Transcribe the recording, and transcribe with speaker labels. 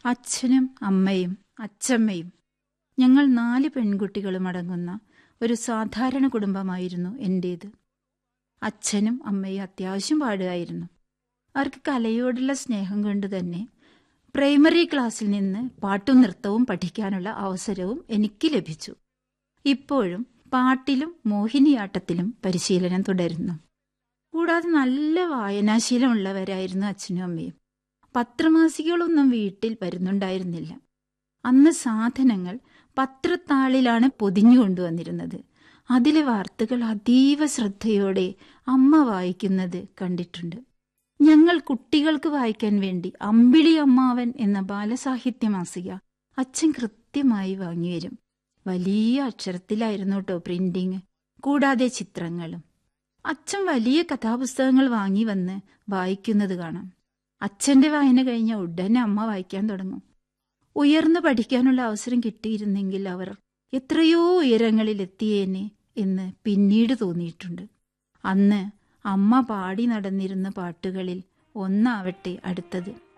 Speaker 1: അച്ഛനും അമ്മയും അച്ചമ്മയും ഞങ്ങൾ നാല് പെൺകുട്ടികളും അടങ്ങുന്ന ഒരു സാധാരണ കുടുംബമായിരുന്നു എൻ്റേത് അച്ഛനും അമ്മയും അത്യാവശ്യം പാടുമായിരുന്നു അവർക്ക് കലയോടുള്ള സ്നേഹം കൊണ്ട് തന്നെ പ്രൈമറി ക്ലാസ്സിൽ നിന്ന് പാട്ടും നൃത്തവും പഠിക്കാനുള്ള അവസരവും എനിക്ക് ലഭിച്ചു ഇപ്പോഴും പാട്ടിലും മോഹിനിയാട്ടത്തിലും പരിശീലനം തുടരുന്നു കൂടാതെ നല്ല വായനാശീലമുള്ളവരായിരുന്നു അച്ഛനും അമ്മയും പത്രമാസികകളൊന്നും വീട്ടിൽ വരുന്നുണ്ടായിരുന്നില്ല അന്ന് സാധനങ്ങൾ പത്രത്താളിലാണ് പൊതിഞ്ഞു കൊണ്ടുവന്നിരുന്നത് അതിലെ വാർത്തകൾ അതീവ ശ്രദ്ധയോടെ അമ്മ വായിക്കുന്നത് കണ്ടിട്ടുണ്ട് ഞങ്ങൾ കുട്ടികൾക്ക് വായിക്കാൻ വേണ്ടി അമ്പിളി അമ്മാവൻ എന്ന ബാലസാഹിത്യ മാസിക അച്ഛൻ കൃത്യമായി വാങ്ങിവരും വലിയ അക്ഷരത്തിലായിരുന്നു കേട്ടോ പ്രിന്റിങ് കൂടാതെ ചിത്രങ്ങളും അച്ഛൻ വലിയ കഥാപുസ്തകങ്ങൾ വാങ്ങി വന്ന് വായിക്കുന്നത് കാണാം അച്ഛന്റെ വായന കഴിഞ്ഞ ഉടനെ അമ്മ വായിക്കാൻ തുടങ്ങും ഉയർന്നു പഠിക്കാനുള്ള അവസരം കിട്ടിയിരുന്നെങ്കിൽ അവർ എത്രയോ ഉയരങ്ങളിൽ എത്തിയേനെ എന്ന് പിന്നീട് തോന്നിയിട്ടുണ്ട് അന്ന് അമ്മ പാടി നടന്നിരുന്ന പാട്ടുകളിൽ ഒന്നാവട്ടെ അടുത്തത്